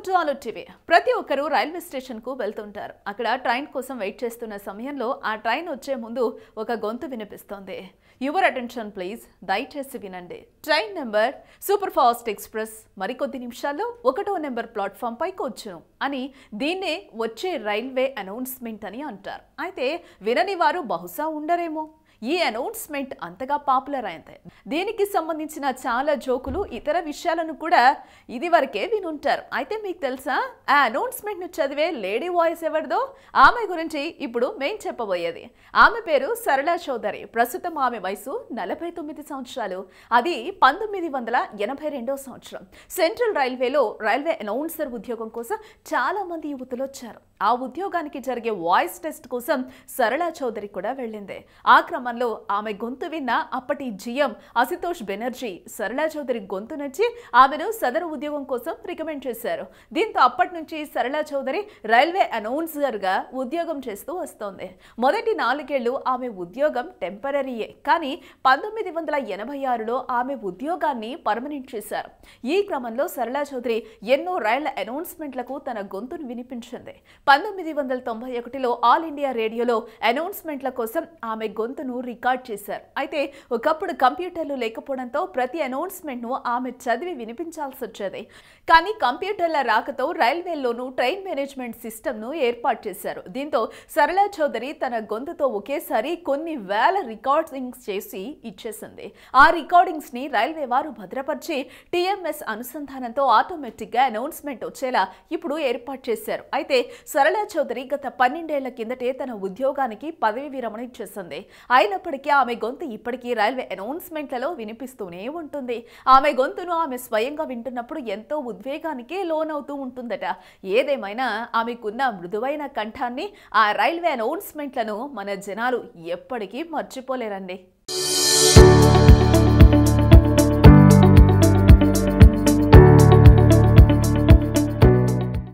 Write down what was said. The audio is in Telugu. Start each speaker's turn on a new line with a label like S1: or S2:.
S1: టు ఆలో టీవీ ప్రతి ఒక్కరూ రైల్వే స్టేషన్కు వెళ్తుంటారు అక్కడ ట్రైన్ కోసం వెయిట్ చేస్తున్న సమయంలో ఆ ట్రైన్ వచ్చే ముందు ఒక గొంతు వినిపిస్తోంది యువర్ అటెన్షన్ ప్లీజ్ దయచేసి వినండి train number super fast express మరికొద్ది నిమిషాల్లో ఒకటో నెంబర్ ప్లాట్ఫామ్ పైకి వచ్చును అని దీన్నే వచ్చే రైల్వే అనౌన్స్మెంట్ అని అంటారు అయితే వినని వారు బహుశా ఉండరేమో ఈ అనౌన్స్మెంట్ అంతగా పాపులర్ అయింది దీనికి సంబంధించిన చాలా జోకులు ఇతర విషయాలను కూడా ఇది వరకే వినుంటారు అయితే మీకు తెలుసా ఆ అనౌన్స్మెంట్ ను చదివే లేడీ వాయిస్ ఎవరిదో ఆమె గురించి ఇప్పుడు మేం చెప్పబోయేది ఆమె పేరు సరళ చౌదరి ప్రస్తుతం ఆమె వయసు నలభై తొమ్మిది సంవత్సరాలు అది పంతొమ్మిది వందల ఎనభై రెండో సంవత్సరం సెంట్రల్ రైల్వేలో రైల్వే అనౌన్సర్ ఉద్యోగం కోసం చాలా మంది యువతులు వచ్చారు ఆ ఉద్యోగానికి జరిగే వాయిస్ టెస్ట్ కోసం సరళ చౌదరి కూడా వెళ్ళింది ఆ క్రమంలో ఆమె గొంతు విన్న అప్పటి జిఎం అశుతోష్ బెనర్జీ సరళ చౌదరి గొంతు నచ్చి ఆమెను సదరు ఉద్యోగం కోసం రికమెండ్ చేశారు దీంతో అప్పటి నుంచి సరళ చౌదరి రైల్వే అనౌన్సర్గా ఉద్యోగం చేస్తూ వస్తోంది మొదటి నాలుగేళ్లు ఆమె ఉద్యోగం టెంపరీయే కానీ పంతొమ్మిది వందల ఎనభై ఆరులో ఆమె ఉద్యోగాన్ని పర్మనెంట్ చేశారు ఈ క్రమంలో సరళ చౌదరి ఎన్నో రైళ్ల అనౌన్స్మెంట్లకు తన గొంతును వినిపించింది పంతొమ్మిది వందల తొంభై ఒకటిలో ఆల్ ఇండియా రేడియోలో అనౌన్స్మెంట్ల కోసం ఆమె గొంతును రికార్డ్ చేశారు అయితే ఒకప్పుడు కంప్యూటర్లు లేకపోవడంతో ప్రతి అనౌన్స్మెంట్ను ఆమె చదివి వినిపించాల్సి వచ్చేది కానీ కంప్యూటర్ల రాకతో రైల్వేల్లోనూ ట్రైన్ మేనేజ్మెంట్ సిస్టమ్ను ఏర్పాటు చేశారు దీంతో సరళ చౌదరి తన గొంతుతో ఒకేసారి కొన్ని వేల రికార్డింగ్స్ చేసి ఇచ్చేసింది ఆ రికార్డింగ్స్ ని రైల్వే వారు భద్రపరిచి టీఎంఎస్ అనుసంధానంతో ఆటోమేటిక్ గా అనౌన్స్మెంట్ వచ్చేలా ఇప్పుడు ఏర్పాటు చేశారు అయితే సరళ చౌదరి గత పన్నెండేళ్ల కిందటే తన ఉద్యోగానికి పదవి విరమణ ఇచ్చేసింది అయినప్పటికీ ఆమె గొంతు ఇప్పటికీ రైల్వే అనౌన్స్మెంట్లలో వినిపిస్తూనే ఉంటుంది ఆమె గొంతును ఆమె స్వయంగా వింటున్నప్పుడు ఎంతో ఉద్వేగానికి లోనవుతూ ఉంటుందట ఏదేమైనా ఆమెకున్న మృదువైన కంఠాన్ని ఆ రైల్వే అనౌన్స్మెంట్లను మన జనాలు ఎప్పటికీ మర్చిపోలేరండి